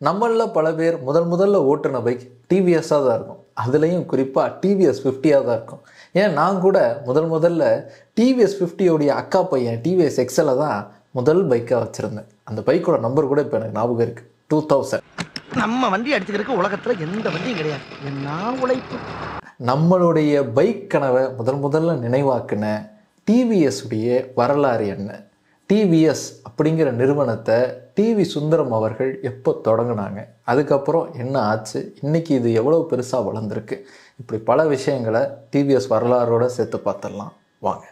நம்மளில் பல பேர் முதல் முதல்ல ஓட்டுன பைக் டிவிஎஸ்ஸாக தான் இருக்கும் அதுலேயும் குறிப்பாக டிவிஎஸ் ஃபிஃப்டியாக தான் இருக்கும் ஏன் நான் கூட முதல் முதல்ல டிவிஎஸ் ஃபிஃப்டியோடைய அக்கா பையன் டிவிஎஸ் எக்ஸலை தான் முதல் பைக்காக வச்சுருந்தேன் அந்த பைக்கோட நம்பர் கூட இப்போ எனக்கு ஞாபகம் இருக்குது டூ தௌசண்ட் நம்ம வண்டி அடிச்சுக்கிறதுக்கு உலகத்துல எந்த வண்டியும் கிடையாது என்ன உழைப்பு நம்மளுடைய பைக் கனவை முதல் முதல்ல நினைவாக்குன டிவிஎஸ் உடைய வரலாறு என்ன டிவிஎஸ் அப்படிங்கிற நிறுவனத்தை டிவி சுந்தரம் அவர்கள் எப்போ தொடங்கினாங்க அதுக்கப்புறம் என்ன ஆச்சு இன்னைக்கு இது எவ்வளோ பெருசாக வளர்ந்துருக்கு இப்படி பல விஷயங்களை டிவிஎஸ் வரலாறோட சேர்த்து பார்த்துடலாம் வாங்க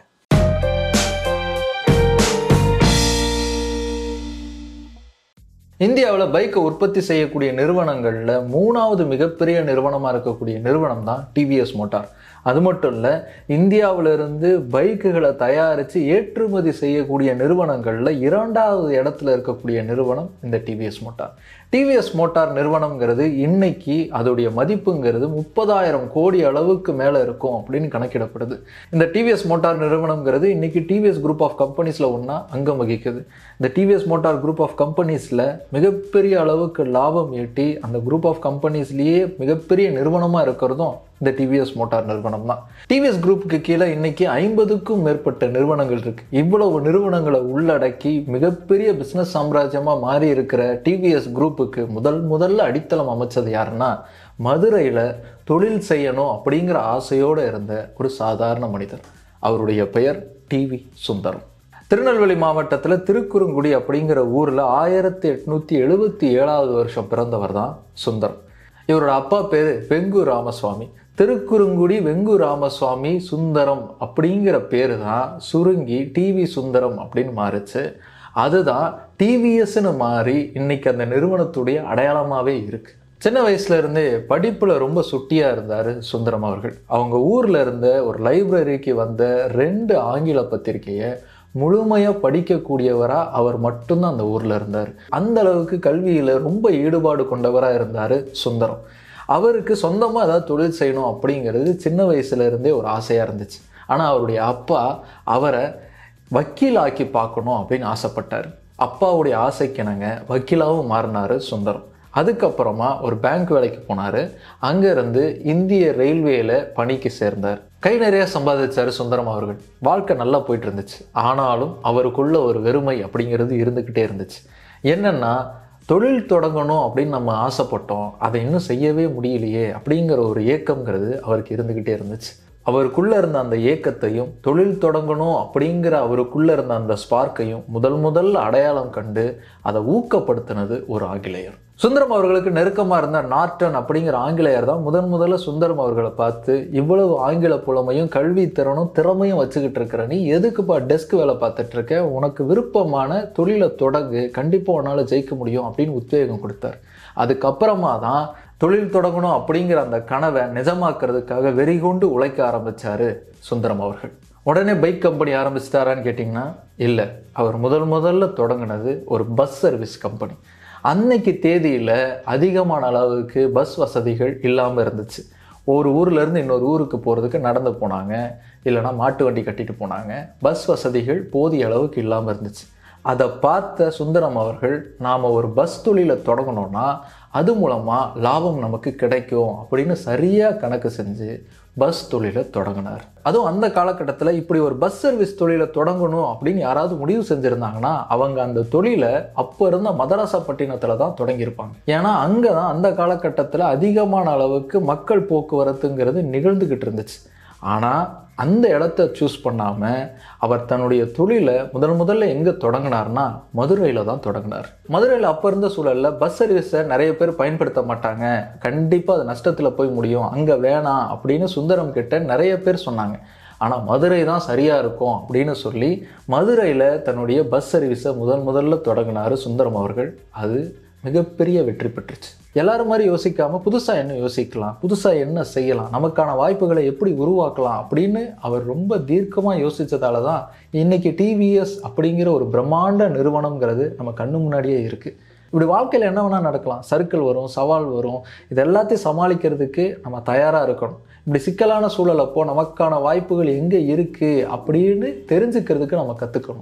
இந்தியாவில் பைக்கை உற்பத்தி செய்யக்கூடிய நிறுவனங்களில் மூணாவது மிகப்பெரிய நிறுவனமாக இருக்கக்கூடிய நிறுவனம் தான் டிவிஎஸ் மோட்டார் அது மட்டும் இல்லை இந்தியாவிலிருந்து பைக்குகளை தயாரித்து ஏற்றுமதி செய்யக்கூடிய நிறுவனங்களில் இரண்டாவது இடத்துல இருக்கக்கூடிய நிறுவனம் இந்த டிவிஎஸ் மோட்டார் டிவிஎஸ் மோட்டார் நிறுவனம்ங்கிறது இன்னைக்கு அதோடைய மதிப்புங்கிறது முப்பதாயிரம் கோடி அளவுக்கு மேலே இருக்கும் அப்படின்னு கணக்கிடப்படுது இந்த டிவிஎஸ் மோட்டார் நிறுவனம்ங்கிறது இன்னைக்கு டிவிஎஸ் குரூப் ஆஃப் கம்பெனிஸில் ஒன்றா அங்கம் வகிக்குது இந்த டிவிஎஸ் மோட்டார் குரூப் ஆஃப் கம்பெனிஸில் மிகப்பெரிய அளவுக்கு லாபம் ஈட்டி அந்த குரூப் ஆஃப் கம்பெனிஸ்லேயே மிகப்பெரிய நிறுவனமாக இருக்கிறதும் இந்த டிவிஎஸ் மோட்டார் நிறுவனம் தான் டிவிஎஸ் குரூப்புக்கு கீழே இன்னைக்கு ஐம்பதுக்கும் மேற்பட்ட நிறுவனங்கள் இருக்கு இவ்வளவு நிறுவனங்களை உள்ளடக்கி மிகப்பெரிய பிஸ்னஸ் சாம்ராஜ்யமாக மாறி இருக்கிற டிவிஎஸ் குரூப்புக்கு முதல் முதல்ல அடித்தளம் அமைச்சது யாருன்னா மதுரையில் தொழில் செய்யணும் அப்படிங்கிற ஆசையோடு இருந்த ஒரு சாதாரண மனிதர் அவருடைய பெயர் டிவி சுந்தரம் திருநெல்வேலி மாவட்டத்தில் திருக்குறுங்குடி அப்படிங்கிற ஊரில் ஆயிரத்தி எட்நூற்றி எழுபத்தி ஏழாவது வருஷம் பிறந்தவர் தான் சுந்தரம் இவரோட அப்பா பேர் வெங்கு ராமசுவாமி திருக்குறுங்குடி வெங்கு ராமசுவாமி சுந்தரம் அப்படிங்கிற பேர் தான் சுருங்கி டிவி சுந்தரம் அப்படின்னு மாறுச்சு அதுதான் டிவிஎஸ்ன்னு மாறி இன்னைக்கு அந்த நிறுவனத்துடைய அடையாளமாகவே இருக்கு சின்ன வயசுல இருந்தே படிப்புல ரொம்ப சுட்டியா இருந்தார் சுந்தரம் அவர்கள் அவங்க ஊர்ல இருந்த ஒரு லைப்ரரிக்கு வந்த ரெண்டு ஆங்கில பத்திரிகையை முழுமையாக படிக்கக்கூடியவராக அவர் மட்டும்தான் அந்த ஊரில் இருந்தார் அந்த அளவுக்கு கல்வியில் ரொம்ப ஈடுபாடு கொண்டவராக இருந்தார் சுந்தரம் அவருக்கு சொந்தமாக ஏதாவது தொழில் செய்யணும் அப்படிங்கிறது சின்ன வயசுல இருந்தே ஒரு ஆசையாக இருந்துச்சு ஆனால் அவருடைய அப்பா அவரை வக்கீலாக்கி பார்க்கணும் அப்படின்னு ஆசைப்பட்டார் அப்பாவுடைய ஆசைக்கிணங்க வக்கீலாகவும் மாறினார் சுந்தரம் அதுக்கப்புறமா ஒரு பேங்க் வேலைக்கு போனார் அங்கேருந்து இந்திய ரயில்வேல பணிக்கு சேர்ந்தார் கை நிறைய சம்பாதிச்சார் சுந்தரம் அவர்கள் வாழ்க்கை நல்லா போயிட்டு இருந்துச்சு ஆனாலும் அவருக்குள்ள ஒரு வெறுமை அப்படிங்கிறது இருந்துக்கிட்டே இருந்துச்சு என்னென்னா தொழில் தொடங்கணும் அப்படின்னு நம்ம ஆசைப்பட்டோம் அதை இன்னும் செய்யவே முடியலையே அப்படிங்கிற ஒரு ஏக்கம்ங்கிறது அவருக்கு இருந்துக்கிட்டே இருந்துச்சு அவருக்குள்ள இருந்த அந்த ஏக்கத்தையும் தொழில் தொடங்கணும் அப்படிங்கிற அவருக்குள்ள இருந்த அந்த ஸ்பார்க்கையும் முதல் முதல்ல அடையாளம் கண்டு அதை ஊக்கப்படுத்தினது ஒரு ஆங்கிலேயர் சுந்தரம் அவர்களுக்கு நெருக்கமாக இருந்த நார்டன் அப்படிங்கிற ஆங்கிலேயர் தான் முதன் முதல்ல சுந்தரம் அவர்களை பார்த்து இவ்வளவு ஆங்கில புலமையும் கல்வி திறனும் திறமையும் வச்சுக்கிட்டு இருக்கிற நீ எதுக்குப்பா டெஸ்க் வேலை பார்த்துட்டு இருக்க உனக்கு விருப்பமான தொழிலை தொடங்கு கண்டிப்பாக உன்னால் ஜெயிக்க முடியும் அப்படின்னு உத்வேகம் கொடுத்தார் அதுக்கப்புறமா தான் தொழில் தொடங்கணும் அப்படிங்கிற அந்த கனவை நிஜமாக்குறதுக்காக வெறிகொண்டு உழைக்க ஆரம்பிச்சாரு சுந்தரம் அவர்கள் உடனே பைக் கம்பெனி ஆரம்பிச்சிட்டாரான்னு கேட்டிங்கன்னா இல்லை அவர் முதல் முதல்ல தொடங்கினது ஒரு பஸ் சர்வீஸ் கம்பெனி அன்னைக்கு தேதியில் அதிகமான அளவுக்கு பஸ் வசதிகள் இல்லாமல் இருந்துச்சு ஒரு ஊர்லேருந்து இன்னொரு ஊருக்கு போகிறதுக்கு நடந்து போனாங்க இல்லைனா மாட்டு வண்டி கட்டிட்டு போனாங்க பஸ் வசதிகள் போதிய அளவுக்கு இல்லாமல் இருந்துச்சு அதை பார்த்த சுந்தரம் அவர்கள் நாம் ஒரு பஸ் தொழிலை தொடங்கணும்னா அது மூலமாக லாபம் நமக்கு கிடைக்கும் அப்படின்னு சரியாக கணக்கு செஞ்சு பஸ் தொழிலை தொடங்கினார் அதுவும் அந்த காலகட்டத்தில் இப்படி ஒரு பஸ் சர்வீஸ் தொழிலை தொடங்கணும் அப்படின்னு யாராவது முடிவு செஞ்சுருந்தாங்கன்னா அவங்க அந்த தொழிலை அப்போ இருந்த மதராசப்பட்டினத்தில் தான் தொடங்கியிருப்பாங்க ஏன்னா அங்கே தான் அந்த காலகட்டத்தில் அதிகமான அளவுக்கு மக்கள் போக்குவரத்துங்கிறது நிகழ்ந்துக்கிட்டு இருந்துச்சு ஆனால் அந்த இடத்த சூஸ் பண்ணாமல் அவர் தன்னுடைய தொழிலை முதல் முதல்ல எங்கே தொடங்கினார்னா மதுரையில் தான் தொடங்கினார் மதுரையில் அப்போ இருந்த சூழலில் பஸ் சர்வீஸை நிறைய பேர் பயன்படுத்த மாட்டாங்க கண்டிப்பாக அது நஷ்டத்தில் போய் முடியும் அங்கே வேணாம் அப்படின்னு சுந்தரம் கிட்ட நிறைய பேர் சொன்னாங்க ஆனால் மதுரை தான் சரியாக இருக்கும் அப்படின்னு சொல்லி மதுரையில் தன்னுடைய பஸ் சர்வீஸை முதல் முதல்ல தொடங்கினார் சுந்தரம் அவர்கள் அது மிகப்பெரிய வெற்றி பெற்றுச்சு எல்லாரும் மாதிரி யோசிக்காமல் புதுசாக என்ன யோசிக்கலாம் புதுசாக என்ன செய்யலாம் நமக்கான வாய்ப்புகளை எப்படி உருவாக்கலாம் அப்படின்னு அவர் ரொம்ப தீர்க்கமாக யோசித்ததால தான் இன்னைக்கு டிவிஎஸ் அப்படிங்கிற ஒரு பிரம்மாண்ட நிறுவனம்ங்கிறது நம்ம கண்ணு முன்னாடியே இருக்குது இப்படி வாழ்க்கையில் என்ன வேணால் நடக்கலாம் சர்க்கிள் வரும் சவால் வரும் இது எல்லாத்தையும் சமாளிக்கிறதுக்கு நம்ம தயாராக இருக்கணும் இப்படி சிக்கலான சூழல் அப்போ நமக்கான வாய்ப்புகள் எங்கே இருக்குது அப்படின்னு தெரிஞ்சுக்கிறதுக்கு நம்ம கற்றுக்கணும்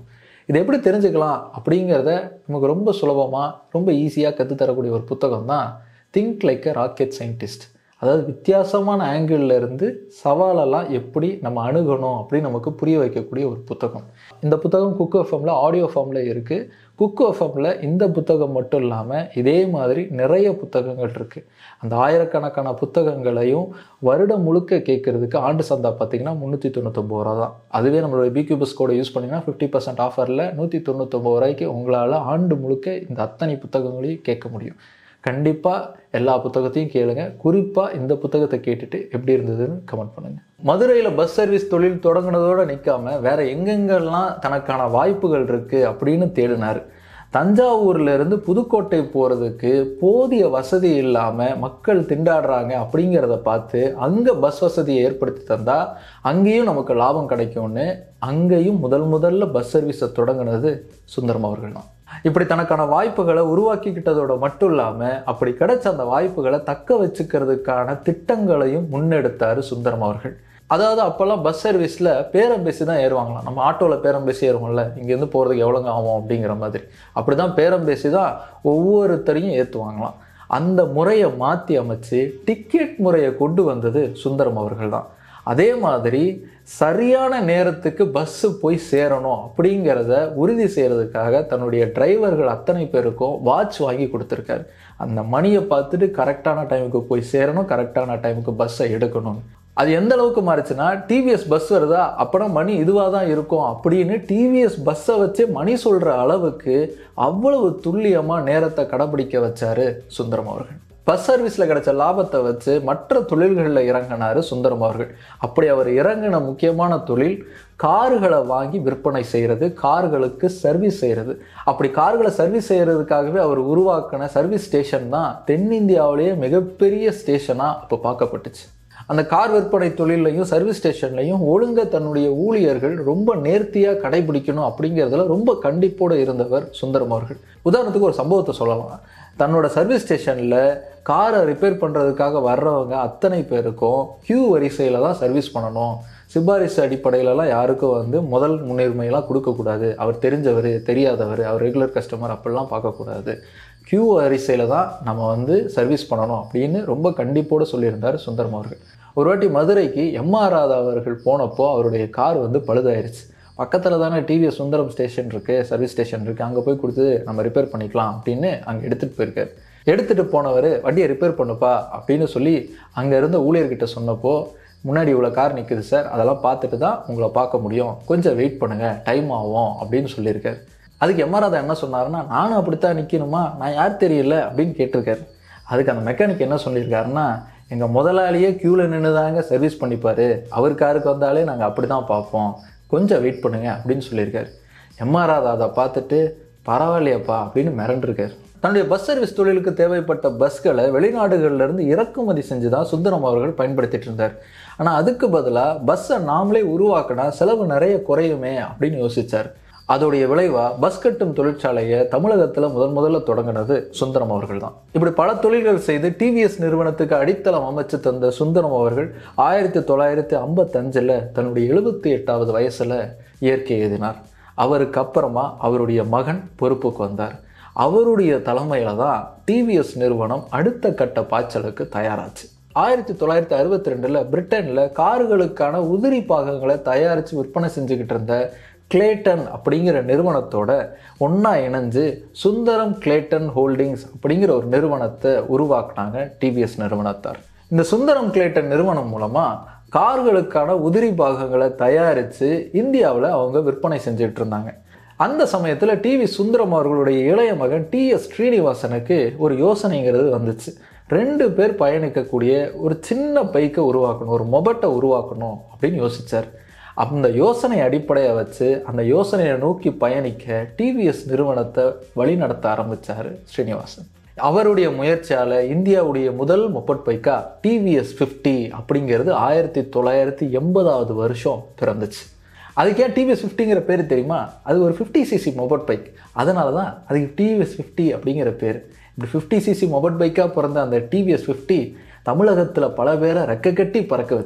இதை எப்படி தெரிஞ்சுக்கலாம் அப்படிங்கிறத நமக்கு ரொம்ப சுலபமாக ரொம்ப ஈஸியாக கற்றுத்தரக்கூடிய ஒரு புத்தகம் தான் think like a rocket scientist அதாவது வித்தியாசமான ஆங்கிளில் இருந்து சவாலெல்லாம் எப்படி நம்ம அணுகணும் அப்படின்னு நமக்கு புரிய வைக்கக்கூடிய ஒரு புத்தகம் இந்த புத்தகம் குக் எஃப்எம்ல ஆடியோ ஃபார்மில் இருக்குது குக் எஃப்எம்ல இந்த புத்தகம் மட்டும் இல்லாமல் இதே மாதிரி நிறைய புத்தகங்கள் இருக்குது அந்த ஆயிரக்கணக்கான புத்தகங்களையும் வருடம் முழுக்க கேட்குறதுக்கு ஆண்டு சந்தா பார்த்தீங்கன்னா முந்நூற்றி தொண்ணூத்தொம்பது ரூபா தான் அதுவே நம்மளுடைய பிக்யூபஸ் கோடை யூஸ் பண்ணிங்கன்னா ஃபிஃப்டி பர்சன்ட் ஆஃபரில் நூற்றி தொண்ணூத்தொம்பது ரூபாய்க்கு உங்களால் ஆண்டு முழுக்க இந்த அத்தனை புத்தகங்களையும் கேட்க முடியும் கண்டிப்பாக எல்லா புத்தகத்தையும் கேளுங்க குறிப்பாக இந்த புத்தகத்தை கேட்டுட்டு எப்படி இருந்ததுன்னு கமெண்ட் பண்ணுங்க மதுரையில் பஸ் சர்வீஸ் தொழில் தொடங்குனதோட நிற்காம வேற எங்கெங்கெல்லாம் தனக்கான வாய்ப்புகள் இருக்கு அப்படின்னு தேடினார் தஞ்சாவூர்ல இருந்து புதுக்கோட்டை போகிறதுக்கு போதிய வசதி இல்லாமல் மக்கள் திண்டாடுறாங்க அப்படிங்கிறத பார்த்து அங்கே பஸ் வசதியை ஏற்படுத்தி தந்தா அங்கேயும் நமக்கு லாபம் கிடைக்கும்னு அங்கேயும் முதல் முதல்ல பஸ் சர்வீஸை தொடங்கினது சுந்தரம் அவர்கள் தான் இப்படி தனக்கான வாய்ப்புகளை உருவாக்கிக்கிட்டதோட மட்டும் இல்லாமல் அப்படி கிடைச்ச அந்த வாய்ப்புகளை தக்க வச்சுக்கிறதுக்கான திட்டங்களையும் முன்னெடுத்தார் சுந்தரம் அவர்கள் அதாவது அப்போல்லாம் பஸ் சர்வீஸில் பேரம் பேசி தான் ஏறுவாங்களாம் நம்ம ஆட்டோவில் பேரம் பேசி ஏறுவோம்ல இங்கேருந்து போகிறதுக்கு எவ்வளோங்க ஆகும் அப்படிங்கிற மாதிரி அப்படி தான் பேரம் பேசி தான் ஒவ்வொருத்தரையும் ஏற்றுவாங்களாம் அந்த முறையை மாற்றி அமைச்சு டிக்கெட் முறையை கொண்டு வந்தது சுந்தரம் அவர்கள் தான் அதே மாதிரி சரியான நேரத்துக்கு பஸ்ஸு போய் சேரணும் அப்படிங்கிறத உறுதி செய்கிறதுக்காக தன்னுடைய டிரைவர்கள் அத்தனை பேருக்கும் வாட்ச் வாங்கி கொடுத்துருக்காரு அந்த மணியை பார்த்துட்டு கரெக்டான டைமுக்கு போய் சேரணும் கரெக்டான டைமுக்கு பஸ்ஸை எடுக்கணும் அது எந்த அளவுக்கு மாறுச்சுன்னா டிவிஎஸ் பஸ் வருதா அப்போனா மணி இதுவாக தான் இருக்கும் அப்படின்னு டிவிஎஸ் பஸ்ஸை வச்சு மணி சொல்கிற அளவுக்கு அவ்வளவு துல்லியமாக நேரத்தை கடைபிடிக்க வச்சாரு சுந்தரம் அவர்கள் பஸ் சர்வீஸில் கிடைச்ச லாபத்தை வச்சு மற்ற தொழில்களில் இறங்கினார் சுந்தரம் அவர்கள் அப்படி அவர் இறங்கின முக்கியமான தொழில் கார்களை வாங்கி விற்பனை செய்கிறது கார்களுக்கு சர்வீஸ் செய்கிறது அப்படி கார்களை சர்வீஸ் செய்கிறதுக்காகவே அவர் உருவாக்கின சர்வீஸ் ஸ்டேஷன் தான் தென்னிந்தியாவிலேயே மிகப்பெரிய ஸ்டேஷனாக அப்போ பார்க்கப்பட்டுச்சு அந்த கார் விற்பனை தொழிலையும் சர்வீஸ் ஸ்டேஷன்லையும் ஒழுங்க தன்னுடைய ஊழியர்கள் ரொம்ப நேர்த்தியாக கடைபிடிக்கணும் அப்படிங்கிறதுல ரொம்ப கண்டிப்போடு இருந்தவர் சுந்தரம் அவர்கள் உதாரணத்துக்கு ஒரு சம்பவத்தை சொல்லலாம் தன்னோட சர்வீஸ் ஸ்டேஷனில் காரை ரிப்பேர் பண்ணுறதுக்காக வர்றவங்க அத்தனை பேருக்கும் கியூ வரிசையில் தான் சர்வீஸ் பண்ணணும் சிபாரிசு அடிப்படையிலலாம் யாருக்கும் வந்து முதல் முன்னுரிமையெல்லாம் கொடுக்கக்கூடாது அவர் தெரிஞ்சவர் தெரியாதவர் அவர் ரெகுலர் கஸ்டமர் அப்படிலாம் பார்க்கக்கூடாது கியூ வரிசையில் தான் நம்ம வந்து சர்வீஸ் பண்ணணும் அப்படின்னு ரொம்ப கண்டிப்போடு சொல்லியிருந்தார் சுந்தரம் அவர்கள் ஒரு வாட்டி மதுரைக்கு எம்ஆர் ராதா அவர்கள் போனப்போ அவருடைய கார் வந்து பழுதாயிருச்சு பக்கத்தில் தானே டிவிஎஸ் சுந்தரம் ஸ்டேஷன் இருக்குது சர்வீஸ் ஸ்டேஷன் இருக்குது அங்கே போய் கொடுத்து நம்ம ரிப்பேர் பண்ணிக்கலாம் அப்படின்னு அங்கே எடுத்துகிட்டு போயிருக்காரு எடுத்துகிட்டு போனவர் வண்டியை ரிப்பேர் பண்ணுப்பா அப்படின்னு சொல்லி அங்கே இருந்த ஊழியர்கிட்ட சொன்னப்போ முன்னாடி இவ்வளோ கார் நிற்குது சார் அதெல்லாம் பார்த்துட்டு தான் உங்களை பார்க்க முடியும் கொஞ்சம் வெயிட் பண்ணுங்கள் டைம் ஆகும் அப்படின்னு சொல்லியிருக்காரு அதுக்கு எம்ஆராதா என்ன சொன்னாருன்னா நானும் அப்படித்தான் நிற்கணுமா நான் யார் தெரியல அப்படின்னு கேட்டிருக்காரு அதுக்கு அந்த மெக்கானிக் என்ன சொல்லியிருக்காருன்னா எங்கள் முதலாளியே க்யூவில் நின்று தாங்க சர்வீஸ் பண்ணிப்பார் அவர் காருக்கு வந்தாலே நாங்கள் அப்படி தான் பார்ப்போம் கொஞ்சம் வெயிட் பண்ணுங்க அப்படின்னு சொல்லியிருக்காரு எம்ஆராதா அதை பார்த்துட்டு பரவாயில்லையப்பா அப்படின்னு மிரண்டிருக்காரு தன்னுடைய பஸ் சர்வீஸ் தொழிலுக்கு தேவைப்பட்ட பஸ்களை வெளிநாடுகள்ல இருந்து இறக்குமதி செஞ்சு தான் சுந்தரம் அவர்கள் பயன்படுத்திட்டு இருந்தார் ஆனால் அதுக்கு பதிலாக பஸ்ஸை நாமளே உருவாக்கினா செலவு நிறைய குறையுமே அப்படின்னு யோசிச்சார் அதோடைய விளைவா பஸ் கட்டும் தொழிற்சாலையை தமிழகத்தில் முதன் முதல்ல தொடங்கினது சுந்தரம் அவர்கள் தான் இப்படி பல தொழில்கள் செய்து டிவிஎஸ் நிறுவனத்துக்கு அடித்தளம் அமைச்சு தந்த சுந்தரம் அவர்கள் ஆயிரத்தி தொள்ளாயிரத்தி ஐம்பத்தஞ்சில் தன்னுடைய எழுபத்தி எட்டாவது வயசில் இயற்கை எழுதினார் அவருக்கு அப்புறமா அவருடைய மகன் பொறுப்புக்கு வந்தார் அவருடைய தலைமையில தான் டிவிஎஸ் நிறுவனம் அடுத்த கட்ட பாய்ச்சலுக்கு தயாராச்சு ஆயிரத்தி தொள்ளாயிரத்தி அறுபத்தி ரெண்டில் பிரிட்டனில் கார்களுக்கான உதிரி பாகங்களை தயாரித்து விற்பனை செஞ்சுக்கிட்டு இருந்த கிளேட்டன் அப்படிங்கிற நிறுவனத்தோட ஒன்றா இணைஞ்சு சுந்தரம் கிளேட்டன் ஹோல்டிங்ஸ் அப்படிங்கிற ஒரு நிறுவனத்தை உருவாக்குனாங்க டிவிஎஸ் நிறுவனத்தார் இந்த சுந்தரம் கிளேட்டன் நிறுவனம் மூலமாக கார்களுக்கான உதிரி பாகங்களை தயாரித்து இந்தியாவில் அவங்க விற்பனை செஞ்சுட்டு இருந்தாங்க அந்த சமயத்தில் டிவி சுந்தரம் அவர்களுடைய இளைய மகன் டி எஸ் ஸ்ரீனிவாசனுக்கு ஒரு யோசனைங்கிறது வந்துச்சு ரெண்டு பேர் பயணிக்கக்கூடிய ஒரு சின்ன பைக்கை உருவாக்கணும் ஒரு மொபட்டை உருவாக்கணும் அப்படின்னு யோசிச்சார் அந்த யோசனை அடிப்படையை வச்சு அந்த யோசனையை நோக்கி பயணிக்க டிவிஎஸ் நிறுவனத்தை வழிநடத்த ஆரம்பித்தார் ஸ்ரீனிவாசன் அவருடைய முயற்சியால் இந்தியாவுடைய முதல் மொபட் பைக்கா டிவிஎஸ் ஃபிஃப்டி அப்படிங்கிறது ஆயிரத்தி தொள்ளாயிரத்தி எண்பதாவது வருஷம் பிறந்துச்சு அதுக்கு ஏன் டிவிஎஸ் ஃபிஃப்டிங்கிற பேர் தெரியுமா அது ஒரு ஃபிஃப்டி சிசி மொபட் பைக் அதனால தான் அதுக்கு டிவிஎஸ் ஃபிஃப்டி அப்படிங்கிற பேர் இப்படி ஃபிஃப்டி சிசி மொபட் பைக்காக பிறந்த அந்த டிவிஎஸ் ஃபிஃப்டி தமிழகத்தில் பல பேரை ரெக்க கட்டி பறக்க வச்சுது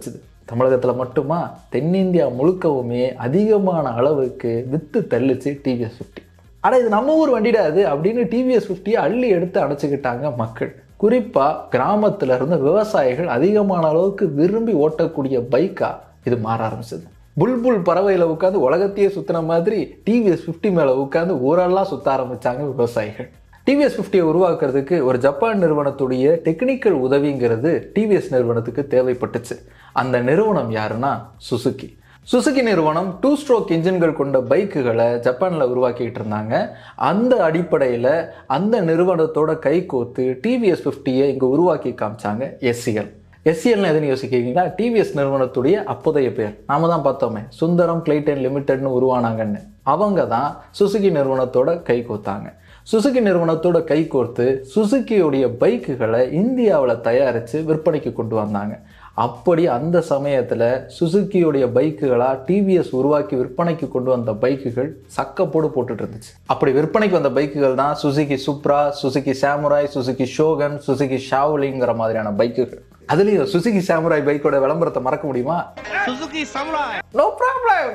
தமிழகத்தில் மட்டுமா தென்னிந்தியா முழுக்கவுமே அதிகமான அளவுக்கு வித்து தள்ளுச்சு டிவிஎஸ் ஃபிஃப்டி ஆனால் இது நம்ம ஊர் வண்டிடா அது அப்படின்னு டிவிஎஸ் ஃபிஃப்டியை அள்ளி எடுத்து அணைச்சிக்கிட்டாங்க மக்கள் குறிப்பாக கிராமத்தில் இருந்த விவசாயிகள் அதிகமான அளவுக்கு விரும்பி ஓட்டக்கூடிய பைக்காக இது மாற ஆரம்பிச்சது புல்புல் பறவையில் உட்காந்து உலகத்தையே சுற்றின மாதிரி டிவிஎஸ் ஃபிஃப்டி மேலே உட்காந்து ஊரெல்லாம் சுற்ற ஆரம்பித்தாங்க விவசாயிகள் டிவிஎஸ் ஃபிஃப்டியை உருவாக்குறதுக்கு ஒரு ஜப்பான் நிறுவனத்துடைய டெக்னிக்கல் உதவிங்கிறது டிவிஎஸ் நிறுவனத்துக்கு தேவைப்பட்டுச்சு அந்த நிறுவனம் யாருன்னா சுசுகி சுசுகி நிறுவனம் டூ ஸ்ட்ரோக் இன்ஜின்கள் கொண்ட பைக்குகளை ஜப்பானில் உருவாக்கிட்டு இருந்தாங்க அந்த அடிப்படையில் அந்த நிறுவனத்தோட கை கோத்து டிவிஎஸ் ஃபிஃப்டியை இங்கே உருவாக்கி காமிச்சாங்க எஸ்சிஎல் எஸ்சிஎல்னு எதுன்னு யோசிக்கிறீங்களா டிவிஎஸ் நிறுவனத்துடைய அப்போதைய பேர் நாம தான் பார்த்தோமே சுந்தரம் கிளைட்டன் லிமிடெட்னு உருவானாங்கன்னு அவங்க தான் சுசுகி நிறுவனத்தோட கை கோத்தாங்க சுசுகி நிறுவனத்தோட கை கோர்த்து சுசுகியோடைய பைக்குகளை இந்தியாவில் தயாரித்து விற்பனைக்கு கொண்டு வந்தாங்க அப்படி அந்த சமயத்தில் சுசுகியோடைய பைக்குகளாக டிவிஎஸ் உருவாக்கி விற்பனைக்கு கொண்டு வந்த பைக்குகள் சக்கப்போடு போட்டுட்டு இருந்துச்சு அப்படி விற்பனைக்கு வந்த பைக்குகள் தான் Suzuki Supra Suzuki Samurai Suzuki Shogun Suzuki ஷாவ்லிங்கிற மாதிரியான பைக்குகள் அதுலேயும் சுசுகி சாமுராய் பைக்கோட விளம்பரத்தை மறக்க முடியுமா Suzuki Samurai no problem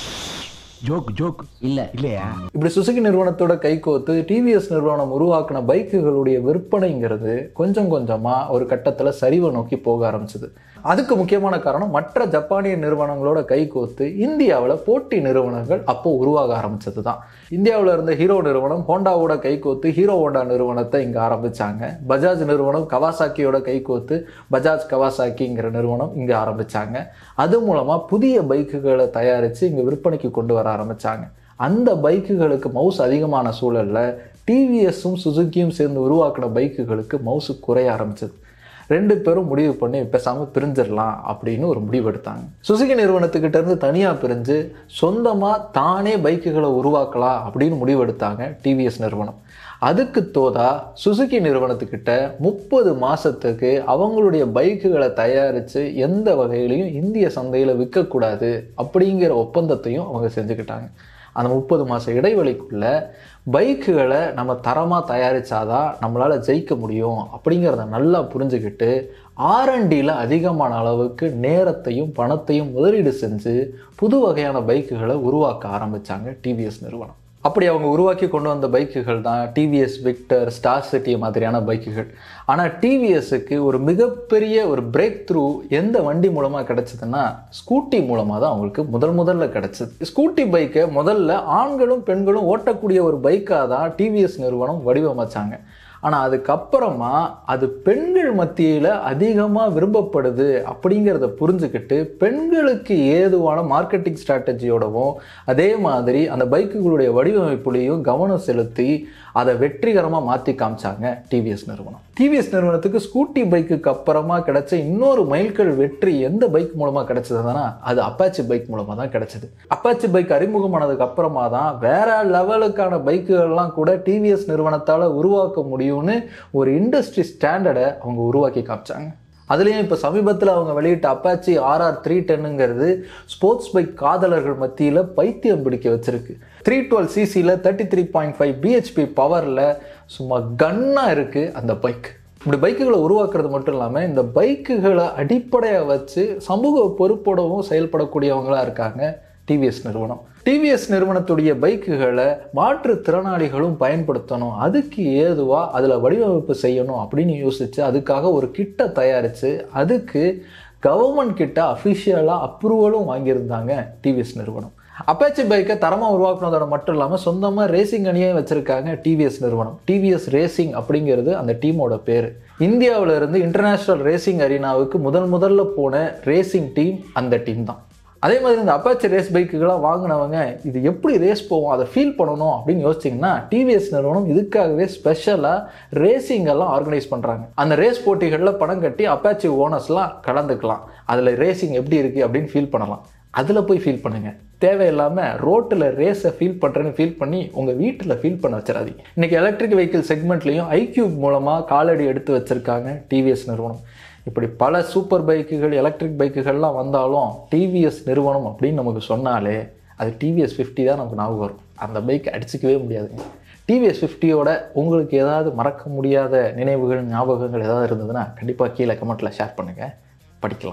joke joke இல்ல இல்லையா இப்படி சுசுகி நிறுவனத்தோட கைகோத்து டிவிஎஸ் நிறுவனம் உருவாக்கின பைக்குகளுடைய விற்பனைங்கிறது கொஞ்சம் கொஞ்சமாக ஒரு கட்டத்தில் சரிவை நோக்கி போக ஆரம்பிச்சது அதுக்கு முக்கியமான காரணம் மற்ற ஜப்பானிய நிறுவனங்களோட கைகோத்து இந்தியாவில் போட்டி நிறுவனங்கள் அப்போ உருவாக ஆரம்பிச்சது தான் இந்தியாவில் இருந்த ஹீரோ நிறுவனம் ஹோண்டாவோட கைகோத்து ஹீரோ ஹோண்டா நிறுவனத்தை இங்கே ஆரம்பிச்சாங்க பஜாஜ் நிறுவனம் கவாசாக்கியோட கைகோத்து பஜாஜ் கவாசாக்கிங்கிற நிறுவனம் இங்கே ஆரம்பிச்சாங்க அது மூலமாக புதிய பைக்குகளை தயாரித்து இங்கே விற்பனைக்கு கொண்டு வர ஆரம்பிச்சாங்க அந்த பைக்குகளுக்கு மவுஸ் அதிகமான சூழல்ல டிவிஎஸும் சுசுக்கியும் சேர்ந்து உருவாக்கின பைக்குகளுக்கு மவுசு குறைய ஆரம்பிச்சது ரெண்டு பேரும் முடிவு பண்ணி பேசாமல் பிரிஞ்சிடலாம் அப்படின்னு ஒரு முடிவு எடுத்தாங்க சுசுகி நிறுவனத்துக்கிட்ட இருந்து தனியாக பிரிஞ்சு சொந்தமாக தானே பைக்குகளை உருவாக்கலாம் அப்படின்னு முடிவு எடுத்தாங்க டிவிஎஸ் நிறுவனம் அதுக்கு தோதா சுசுகி நிறுவனத்துக்கிட்ட முப்பது மாதத்துக்கு அவங்களுடைய பைக்குகளை தயாரித்து எந்த வகையிலையும் இந்திய சந்தையில் விற்கக்கூடாது அப்படிங்கிற ஒப்பந்தத்தையும் அவங்க செஞ்சுக்கிட்டாங்க அந்த முப்பது மாத இடைவெளிக்குள்ள பைக்குகளை நம்ம தரமாக தயாரித்தாதான் நம்மளால் ஜெயிக்க முடியும் அப்படிங்கிறத நல்லா புரிஞ்சுக்கிட்டு ஆர்என்டியில் அதிகமான அளவுக்கு நேரத்தையும் பணத்தையும் முதலீடு செஞ்சு புது வகையான பைக்குகளை உருவாக்க ஆரம்பித்தாங்க டிவிஎஸ் நிறுவனம் அப்படி அவங்க உருவாக்கி கொண்டு வந்த பைக்குகள் தான் டிவிஎஸ் விக்டர் ஸ்டார் சிட்டி மாதிரியான பைக்குகள் ஆனால் டிவிஎஸ்க்கு ஒரு மிகப்பெரிய ஒரு பிரேக் த்ரூ எந்த வண்டி மூலமாக கிடைச்சதுன்னா ஸ்கூட்டி மூலமாக தான் அவங்களுக்கு முதல் முதல்ல கிடைச்சது ஸ்கூட்டி பைக்கை முதல்ல ஆண்களும் பெண்களும் ஓட்டக்கூடிய ஒரு பைக்காக தான் டிவிஎஸ் நிறுவனம் வடிவமைச்சாங்க ஆனால் அதுக்கப்புறமா அது பெண்கள் மத்தியில் அதிகமாக விரும்பப்படுது அப்படிங்கிறத புரிஞ்சுக்கிட்டு பெண்களுக்கு ஏதுவான மார்க்கெட்டிங் ஸ்ட்ராட்டஜியோடவும் அதே மாதிரி அந்த பைக்குகளுடைய வடிவமைப்புலையும் கவனம் செலுத்தி அதை வெற்றிகரமாக மாற்றி காமிச்சாங்க டிவிஎஸ் நிறுவனம் டிவிஎஸ் நிறுவனத்துக்கு ஸ்கூட்டி பைக்குக்கு அப்புறமா கிடைச்ச இன்னொரு மைல்கல் வெற்றி எந்த பைக் மூலமாக கிடைச்சதுன்னா அது அப்பாச்சி பைக் மூலமாக தான் கிடைச்சது அப்பாச்சி பைக் அறிமுகமானதுக்கு அப்புறமா தான் வேற லெவலுக்கான பைக்குகள்லாம் கூட டிவிஎஸ் நிறுவனத்தால் உருவாக்க முடியும்னு ஒரு இண்டஸ்ட்ரி ஸ்டாண்டர்டை அவங்க உருவாக்கி காமிச்சாங்க அதுலேயும் இப்போ சமீபத்தில் அவங்க வெளியிட்ட அப்பாச்சி ஆர்ஆர் த்ரீ டென்னுங்கிறது ஸ்போர்ட்ஸ் பைக் காதலர்கள் மத்தியில் பைத்தியம் பிடிக்க வச்சிருக்கு த்ரீ டுவெல் சிசியில் thirty three point five BHP பவரில் சும்மா கன்னாக இருக்குது அந்த பைக் இப்படி பைக்குகளை உருவாக்குறது மட்டும் இல்லாமல் இந்த பைக்குகளை அடிப்படையாக வச்சு சமூக பொறுப்போடவும் செயல்படக்கூடியவங்களா இருக்காங்க டிவிஎஸ் நிறுவனம் டிவிஎஸ் நிறுவனத்துடைய பைக்குகளை மாற்றுத்திறனாளிகளும் பயன்படுத்தணும் அதுக்கு ஏதுவாக அதில் வடிவமைப்பு செய்யணும் அப்படின்னு யோசித்து அதுக்காக ஒரு கிட்ட தயாரித்து அதுக்கு கவர்மெண்ட் கிட்ட அஃபிஷியலாக அப்ரூவலும் வாங்கியிருந்தாங்க டிவிஎஸ் நிறுவனம் அப்பாச்சி பைக்கை தரமாக உருவாக்குனதோட மட்டும் இல்லாமல் சொந்தமாக ரேசிங் அணியே வச்சுருக்காங்க டிவிஎஸ் நிறுவனம் டிவிஎஸ் ரேசிங் அப்படிங்கிறது அந்த டீமோட பேர் இந்தியாவில் இருந்து இன்டர்நேஷ்னல் ரேசிங் அரினாவுக்கு முதல் முதல்ல போன ரேசிங் டீம் அந்த டீம் தான் அதே மாதிரி இந்த அப்பாச்சி ரேஸ் பைக்குகளாக வாங்கினவங்க இது எப்படி ரேஸ் போவோம் அதை ஃபீல் பண்ணணும் அப்படின்னு யோசிச்சிங்கன்னா டிவிஎஸ் நிறுவனம் இதுக்காகவே ஸ்பெஷலாக ரேசிங் எல்லாம் ஆர்கனைஸ் பண்ணுறாங்க அந்த ரேஸ் போட்டிகளில் பணம் கட்டி அப்பாச்சி ஓனர்ஸ்லாம் கலந்துக்கலாம் அதில் ரேசிங் எப்படி இருக்குது அப்படின்னு ஃபீல் பண்ணலாம் அதில் போய் ஃபீல் பண்ணுங்கள் தேவையில்லாமல் ரோட்டில் ரேஸை ஃபீல் பண்ணுறேன்னு ஃபீல் பண்ணி உங்கள் வீட்டில் ஃபீல் பண்ண வச்சிடாதீங்க இன்றைக்கி எலக்ட்ரிக் வெஹிக்கிள் செக்மெண்ட்லேயும் ஐக்யூப் மூலமாக காலடி எடுத்து வச்சுருக்காங்க டிவிஎஸ் நிறுவனம் இப்படி பல சூப்பர் பைக்குகள் எலக்ட்ரிக் பைக்குகள்லாம் வந்தாலும் டிவிஎஸ் நிறுவனம் அப்படின்னு நமக்கு சொன்னாலே அது டிவிஎஸ் ஃபிஃப்டி தான் நமக்கு ஞாபகம் வரும் அந்த பைக் அடிச்சிக்கவே முடியாதுங்க டிவிஎஸ் ஃபிஃப்டியோட உங்களுக்கு ஏதாவது மறக்க முடியாத நினைவுகள் ஞாபகங்கள் ஏதாவது இருந்ததுன்னா கண்டிப்பாக கீழே கமெண்ட்டில் ஷேர் பண்ணுங்கள் படிக்கலாம்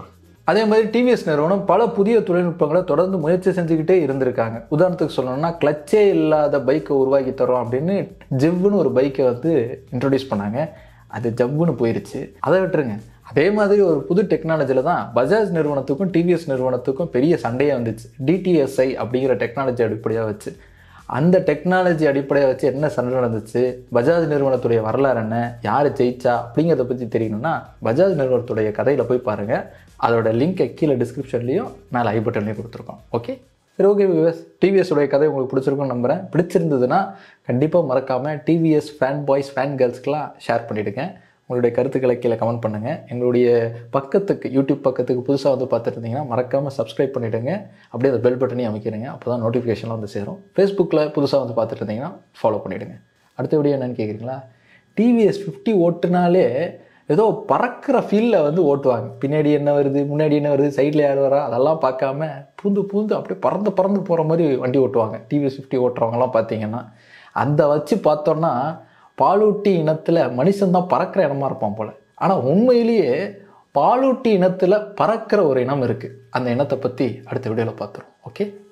அதே மாதிரி டிவிஎஸ் நிறுவனம் பல புதிய தொழில்நுட்பங்களை தொடர்ந்து முயற்சி செஞ்சுக்கிட்டே இருந்திருக்காங்க உதாரணத்துக்கு சொல்லணும்னா கிளச்சே இல்லாத பைக்கை உருவாக்கி தரோம் அப்படின்னு ஜிவ்னு ஒரு பைக்கை வந்து இன்ட்ரடியூஸ் பண்ணாங்க அது ஜவ்வுன்னு போயிருச்சு அதை விட்டுருங்க அதே மாதிரி ஒரு புது டெக்னாலஜியில் தான் பஜாஜ் நிறுவனத்துக்கும் டிவிஎஸ் நிறுவனத்துக்கும் பெரிய சண்டையே வந்துச்சு டிடிஎஸ்ஐ அப்படிங்கிற டெக்னாலஜி அடிப்படையாக வச்சு அந்த டெக்னாலஜி அடிப்படையாக வச்சு என்ன சண்டை நடந்துச்சு பஜாஜ் நிறுவனத்துடைய வரலாறு என்ன யார் ஜெயிச்சா அப்படிங்கிறத பற்றி தெரியணும்னா பஜாஜ் நிறுவனத்துடைய கதையில் போய் பாருங்கள் அதோட லிங்கை கீழே டிஸ்கிரிப்ஷன்லேயும் மேலே ஐ பட்டன்லேயும் கொடுத்துருக்கோம் ஓகே சரி ஓகே விவஸ் டிவிஎஸ் உடைய கதை உங்களுக்கு பிடிச்சிருக்கும்னு நம்புகிறேன் பிடிச்சிருந்ததுன்னா கண்டிப்பாக மறக்காமல் டிவிஎஸ் ஃபேன் பாய்ஸ் ஃபேன் கேர்ள்ஸ்க்கெலாம் ஷேர் பண்ணிவிடுங்க உங்களுடைய கருத்துக்களை கீழே கமெண்ட் பண்ணுங்கள் எங்களுடைய பக்கத்துக்கு யூடியூப் பக்கத்துக்கு புதுசாக வந்து பார்த்துட்டு இருந்தீங்கன்னா மறக்காமல் சப்ஸ்கிரைப் பண்ணிவிடுங்க அப்படியே அந்த பெல் பட்டனையும் அமைக்கிறீங்க அப்போ தான் நோட்டிஃபிகேஷன்லாம் வந்து சேரும் ஃபேஸ்புக்கில் புதுசாக வந்து பார்த்துட்டு இருந்தீங்கன்னா ஃபாலோ பண்ணிவிடுங்க அடுத்த வீடியோ என்னென்னு கேட்குறீங்களா டிவிஎஸ் ஃபிஃப்டி ஓட்டுனாலே ஏதோ பறக்கிற ஃபீல்டில் வந்து ஓட்டுவாங்க பின்னாடி என்ன வருது முன்னாடி என்ன வருது சைடில் யார் வரா அதெல்லாம் பார்க்காம பூந்து பூந்து அப்படியே பறந்து பறந்து போகிற மாதிரி வண்டி ஓட்டுவாங்க டிவிஎஸ் ஃபிஃப்டி ஓட்டுறவங்கலாம் பார்த்தீங்கன்னா அந்த வச்சு பார்த்தோன்னா பாலூட்டி இனத்தில் மனுஷன் தான் பறக்கிற இனமா இருப்பான் போல் ஆனால் உண்மையிலேயே பாலூட்டி இனத்தில் பறக்கிற ஒரு இனம் இருக்குது அந்த இனத்தை பற்றி அடுத்த வீடியோவில் பார்த்துருவோம் ஓகே